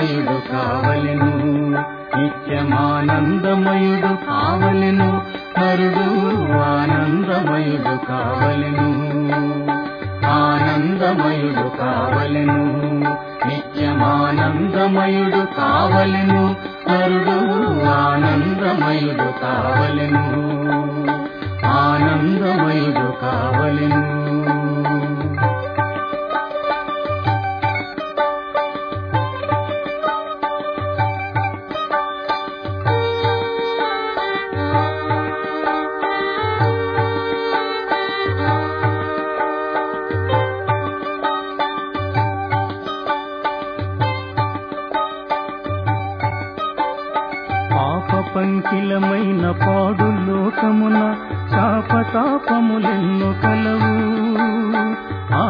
ఆనందమయుడు కావలెను నిత్యమానందమయుడు కావలెను నరుడు ఆనందమయుడు కావలెను ఆనందమయుడు కావలెను నిత్యమానందమయుడు కావలెను నరుడు ఆనందమయుడు కావలెను ఆనందమయుడు కావలెను పాప పంకిలమైన పాడు లోకమున శాపతాపములెన్నో కలవు ఆ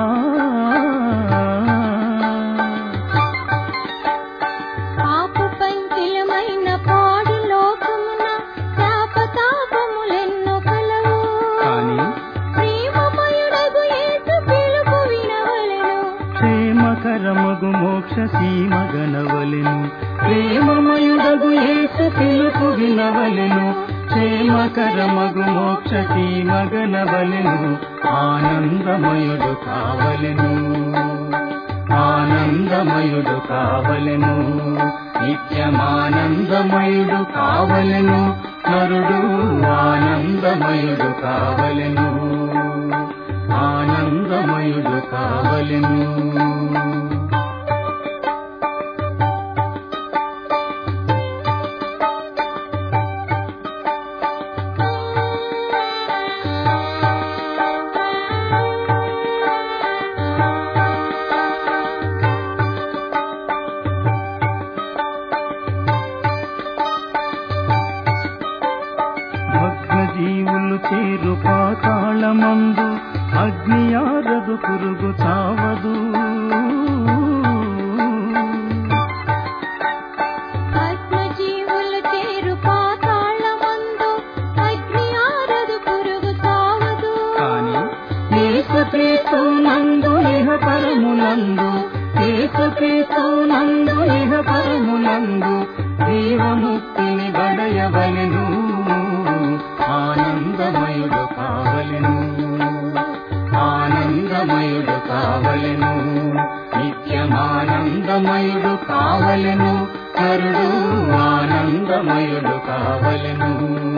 పాపు పంకిలమైన పాడు లోకమున శాపతాపములెన్నో కలవు కాని ప్రేమమయుడగు యేసు పిలుపు వినవలెను క్షేమకరమగు మోక్ష సీమ గణవలెను ప్రేమమయుడగు యేసు పిలుపు వినవలెను క్షేమకరమగు మోక్ష సీమ గణవలెను ఆనందమయుడు కావలెను ఆనందమయుడు కావలెను నిత్యమానందమయుడు కావలెను నరుడు ఆనందమయుడు కావలెను ఆనందమయుడు కావలెను భగ్న జీవులు చేరు పాతాళమందు అగ్నియారదు పురుగు చావదు ఆత్మజీవులు చేరు పాతాళమందు అగ్ని ఆరదు పురుగు చావదు కాని యేసుక్రీస్తు నందు ఇహ పరములందు యేసుక్రీస్తు నందు ఇహ పరములందు జీవముక్తిని గడయవలెను ఆనందమయుడు కావలెను ఆనందమయుడు కావలెను నిత్యమానందమయుడు కావలెను కరుడు ఆనందమయుడు కావలెను